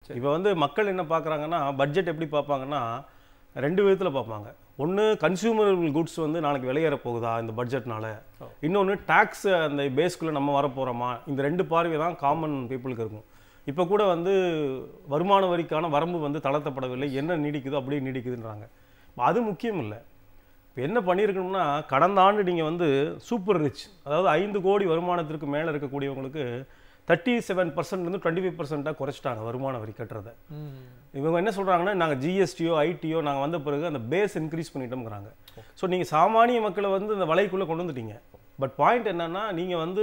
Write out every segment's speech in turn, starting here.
இப்போ வந்து மக்கள் என்ன பார்க்குறாங்கன்னா பட்ஜெட் எப்படி பார்ப்பாங்கன்னா ரெண்டு விதத்தில் பார்ப்பாங்க ஒன்று கன்சியூமர் குட்ஸ் வந்து நாளைக்கு விலையேற போகுதா இந்த பட்ஜெட்னால இன்னொன்று டேக்ஸ் அந்த பேஸ்க்குள்ளே நம்ம வர போகிறோமா இந்த ரெண்டு பார்வை தான் காமன் பீப்புளுக்கு இருக்கும் இப்போ கூட வந்து வருமான வரிக்கான வரம்பு வந்து தளர்த்தப்படவில்லை என்ன நீடிக்குதோ அப்படியே நீடிக்குதுன்றாங்க அது முக்கியம் இல்லை இப்போ என்ன பண்ணியிருக்கணும்னா கடந்த ஆண்டு நீங்கள் வந்து சூப்பர் ரிச் அதாவது ஐந்து கோடி வருமானத்திற்கு மேலே இருக்கக்கூடியவங்களுக்கு தேர்ட்டி செவன் பர்சன்ட்லேருந்து டுவெண்ட்டி ஃபைவ் பர்சன்ட்டாக குறைச்சிட்டாங்க வருமான வரி கட்டுறதை இவங்க என்ன சொல்கிறாங்கன்னா நாங்கள் ஜிஎஸ்டியோ ஐடியோ நாங்கள் வந்த பிறகு அந்த பேஸ் இன்க்ரீஸ் பண்ணிட்டோம்ங்கிறாங்க ஸோ நீங்கள் சாமானிய மக்களை வந்து இந்த வலைக்குள்ளே கொண்டு வந்துட்டீங்க பட் பாயிண்ட் என்னன்னா நீங்கள் வந்து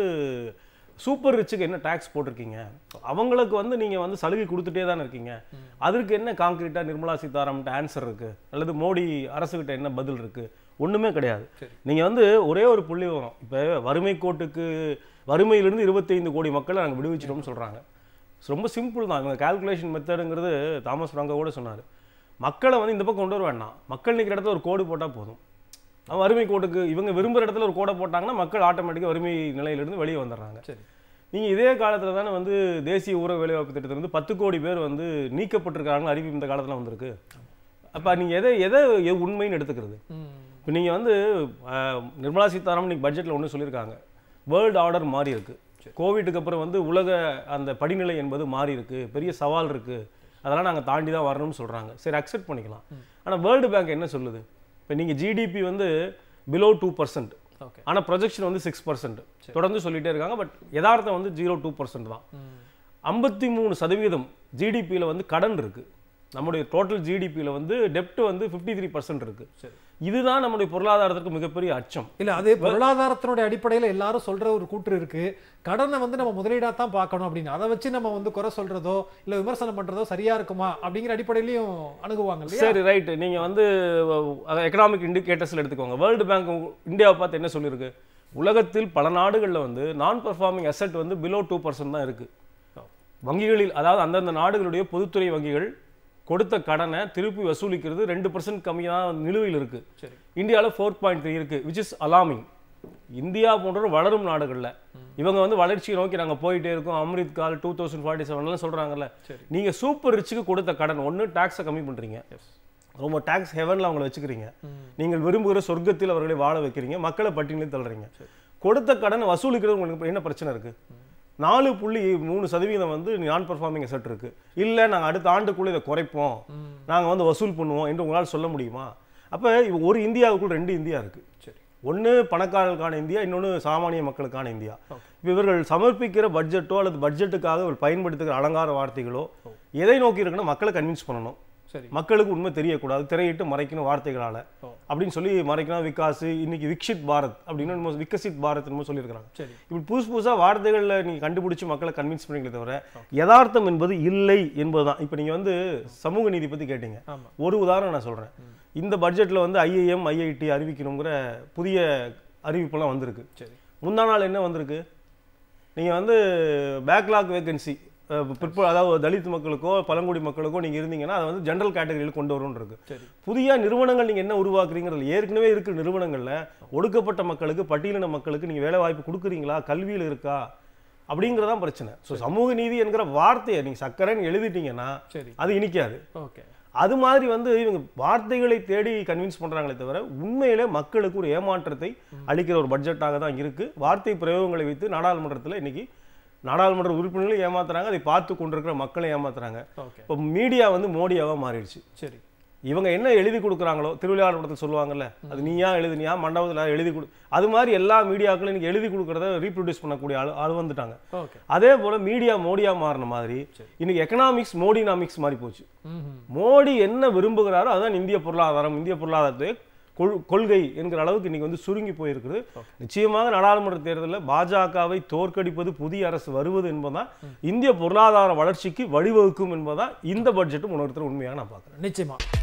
சூப்பர் ரிச்சுக்கு என்ன டேக்ஸ் போட்டிருக்கீங்க அவங்களுக்கு வந்து நீங்கள் வந்து சலுகை கொடுத்துட்டே தானே இருக்கீங்க அதற்கு என்ன காங்கிரீட்டாக நிர்மலா சீதாராமன்ட்ட ஆன்சர் இருக்குது அல்லது மோடி அரசுகிட்ட என்ன பதில் இருக்குது ஒன்றுமே கிடையாது நீங்கள் வந்து ஒரே ஒரு புள்ளி வரும் இப்போ வறுமை கோட்டுக்கு வறுமையிலிருந்து இருபத்தைந்து கோடி மக்களை நாங்கள் விடுவிச்சிட்டோம்னு சொல்கிறாங்க ரொம்ப சிம்பிள் தான் இவங்க கால்குலேஷன் மெத்தடுங்கிறது தாமஸ் ஃப்ராங்கோ கூட சொன்னார் மக்களை வந்து இந்த பக்கம் கொண்டு வர வேண்டாம் மக்கள் நிற்கிற இடத்துல ஒரு கோடு போட்டால் போதும் அவன் வறுமை கோட்டுக்கு இவங்க விரும்புகிற இடத்துல ஒரு கோடை போட்டாங்கன்னா மக்கள் ஆட்டோமேட்டிக்காக வறுமை நிலையிலிருந்து வெளியே வந்துடுறாங்க சரி நீங்கள் இதே காலத்தில் தானே வந்து தேசிய ஊரக வேலைவாய்ப்பு திட்டத்திலிருந்து பத்து கோடி பேர் வந்து நீக்கப்பட்டிருக்காங்க அறிவிப்பு இந்த காலத்தில் வந்திருக்கு அப்போ நீங்கள் எதை எதை எது உண்மைன்னு எடுத்துக்கிறது ம் இப்போ நீங்கள் வந்து அஹ், நிர்மலா சீதாராமன் இன்னைக்கு பட்ஜெட்டில் ஒன்று சொல்லியிருக்காங்க வேர்ல்டு ஆர்டர் மாறி இருக்கு கோவிட்டுக்கு அப்புறம் வந்து உலக அந்த படிநிலை என்பது மாறி இருக்கு பெரிய சவால் இருக்கு அதெல்லாம் நாங்கள் தாண்டி தான் வரணும்னு சொல்கிறாங்க சரி அக்செப்ட் பண்ணிக்கலாம் ஆனால் வேர்ல்டு பேங்க் என்ன சொல்லுது இப்போ நீங்கள் ஜிடிபி வந்து பிலோ டூ பர்சன்ட் ஓகே ஆனால் ப்ரொஜெக்ஷன் வந்து சிக்ஸ் பர்சன்ட் தொடர்ந்து சொல்லிட்டே இருக்காங்க பட் யதார்த்தம் வந்து ஜீரோ டூ பர்சன்ட் தான் ஐம்பத்தி மூணு சதவீதம் ஜிடிபியில் வந்து கடன் இருக்கு நம்முடைய டோட்டல் ஜிடிபியில் வந்து டெப்ட் வந்து ஃபிஃப்டி த்ரீ பர்சன்ட் இருக்கு சரி. இதுதான் நம்முடைய பொருளாதாரத்திற்கு மிகப்பெரிய அச்சம் இல்ல அது பொருளாதாரத்தினுடைய அடிப்படையில எல்லாரும் சொல்ற ஒரு கூற்று இருக்கு கடனை வந்து நம்ம முதலீடா தான் பார்க்கணும் அப்படின்னு அதை வச்சு நம்ம வந்து குறை சொல்றதோ இல்ல விமர்சனம் பண்றதோ சரியா இருக்குமா அப்படிங்கிற அடிப்படையிலயும் அணுகுவாங்க இல்லையா சரி ரைட் நீங்க வந்து எக்கனாமிக் இண்டிகேட்டர்ஸ்ல எடுத்துக்கோங்க வேர்ல்டு பேங்க் இந்தியாவை பார்த்து என்ன சொல்லியிருக்கு உலகத்தில் பல நாடுகளில் வந்து நான் பெர்ஃபார்மிங் அசெட் வந்து பிலோ டூ பர்சன்ட் தான் இருக்கு வங்கிகளில் அதாவது அந்தந்த நாடுகளுடைய பொதுத்துறை வங்கிகள் கொடுத்த கடனை திருப்பி வசூலிக்கிறது ரெண்டு பர்சன்ட் கம்மியாக நிலுவையில் இருக்கு சரி இந்தியாவில் ஃபோர் பாயிண்ட் த்ரீ இருக்கு விச் இஸ் அலாமிங் இந்தியா போன்ற ஒரு வளரும் நாடுகளில் இவங்க வந்து வளர்ச்சியை நோக்கி நாங்கள் போயிட்டே இருக்கோம் Amrit Kaal two thousand forty செவன்லாம் சொல்கிறாங்கல்ல சரி. நீங்கள் சூப்பர் ரிச்சுக்கு கொடுத்த கடன் ஒன்று டேக்ஸை கம்மி பண்ணுறீங்க ரொம்ப டேக்ஸ் ஹெவனில் அவங்கள வச்சுக்கிறீங்க நீங்கள் விரும்புகிற சொர்க்கத்தில் அவர்களை வாழ வைக்கிறீங்க மக்களை பட்டியலில் தள்ளுறீங்க கொடுத்த கடனை வசூலிக்கிறது உங்களுக்கு என்ன பிரச்சனை இருக்கு நாலு புள்ளி மூணு சதவீதம் வந்து நான் பெர்ஃபார்மிங் அசெட் இருக்கு இல்லை நாங்கள் அடுத்த ஆண்டுக்குள்ள இதை குறைப்போம் நாங்கள் வந்து வசூல் பண்ணுவோம் என்று உங்களால் சொல்ல முடியுமா அப்போ ஒரு இந்தியாவுக்குள் ரெண்டு இந்தியா இருக்கு சரி ஒன்று பணக்காரர்களுக்கான இந்தியா இன்னொன்று சாமானிய மக்களுக்கான இந்தியா இப்போ இவர்கள் சமர்ப்பிக்கிற பட்ஜெட்டோ அல்லது பட்ஜெட்டுக்காக இவர் பயன்படுத்துகிற அலங்கார வார்த்தைகளோ எதை நோக்கி இருக்குன்னா மக்களை கன்வின்ஸ் பண்ணணும் சரி மக்களுக்கு உண்மை தெரியக்கூடாது திரையிட்டு மறைக்கணும் வார்த்தைகளால ஓ. அப்படின்னு சொல்லி மறைக்கணும் விகாஸ் இன்னைக்கு விக்ஷித் பாரத் அப்படின்னு என்னமோ விகசித் பாரத் என்னமோ சொல்லியிருக்கிறாங்க சரி இப்படி புதுசு புதுசா வார்த்தைகளில் நீங்க கண்டுபிடிச்சு மக்களை கன்வின்ஸ் பண்ணீங்களே தவிர யதார்த்தம் என்பது இல்லை என்பதுதான் இப்போ நீங்க வந்து சமூக நீதி பத்தி கேட்டீங்க ஆமா ஒரு உதாரணம் நான் சொல்றேன் இந்த பட்ஜெட்ல வந்து ஐஐஎம் ஐஐடி அறிவிக்கணுங்கிற புதிய அறிவிப்பெல்லாம் வந்திருக்கு சரி முந்தா நாள் என்ன வந்திருக்கு நீங்க வந்து பேக்லாக் வேகன்சி பிற்ப அதாவது தலித் மக்களுக்கோ பழங்குடி மக்களுக்கோ நீங்க இருந்தீங்கன்னா அதை வந்து ஜென்ரல் கேட்டகரியில் கொண்டு வரும்னு இருக்கு சரி புதிய நிறுவனங்கள் நீங்க என்ன உருவாக்குறீங்கிறது ஏற்கனவே இருக்கிற நிறுவனங்கள்ல ஒடுக்கப்பட்ட மக்களுக்கு பட்டியலின மக்களுக்கு நீங்க வேலை வாய்ப்பு கொடுக்குறீங்களா கல்வியில் இருக்கா அப்படிங்கிறதான் பிரச்சனை ஸோ சமூக நீதி என்கிற வார்த்தையை நீங்க சக்கரைன்னு எழுதிட்டீங்கன்னா சரி அது இனிக்காது ஓகே அது மாதிரி வந்து இவங்க வார்த்தைகளை தேடி கன்வின்ஸ் பண்றாங்களே தவிர உண்மையிலே மக்களுக்கு ஒரு ஏமாற்றத்தை அளிக்கிற ஒரு பட்ஜெட்டாக தான் இருக்கு வார்த்தை பிரயோகங்களை வைத்து நாடாளுமன்றத்தில் இன்னைக்கு நாடாளுமன்ற உறுப்பினர்களும் ஏமாத்துறாங்க அதை பார்த்து கொண்டிருக்கிற மக்களை ஏமாத்துறாங்க ஓகே இப்போ மீடியா வந்து மோடியாவா மாறிடுச்சு சரி இவங்க என்ன எழுதி கொடுக்குறாங்களோ திருவிழாவில் படத்தில் சொல்லுவாங்கல்ல அது நீயா எழுதுனியா மண்டபத்தில் எழுதி கொடு அது மாதிரி எல்லா மீடியாக்களும் இன்னைக்கு எழுதி கொடுக்குறத ரீப்ரொடியூஸ் பண்ணக்கூடிய ஆள் ஆள் வந்துட்டாங்க ஓகே அதே போல மீடியா மோடியா மாறின மாதிரி இன்னைக்கு எக்கனாமிக்ஸ் மோடினாமிக்ஸ் மாறி போச்சு ம் மோடி என்ன விரும்புகிறாரோ அதுதான் இந்திய பொருளாதாரம் இந்திய பொருளாதாரத்தை கொள்- கொள்கை என்கிற அளவுக்கு இன்னைக்கு வந்து சுருங்கி போயிருக்குது நிச்சயமாக நாடாளுமன்ற தேர்தலில் பாஜகவை தோற்கடிப்பது புதிய அரசு வருவது என்பதுதான் இந்திய பொருளாதார வளர்ச்சிக்கு வழிவகுக்கும் என்பதுதான் இந்த பட்ஜெட்டும் உணர்த்துற உண்மையாக நான் பார்க்குறேன் நிச்சயமா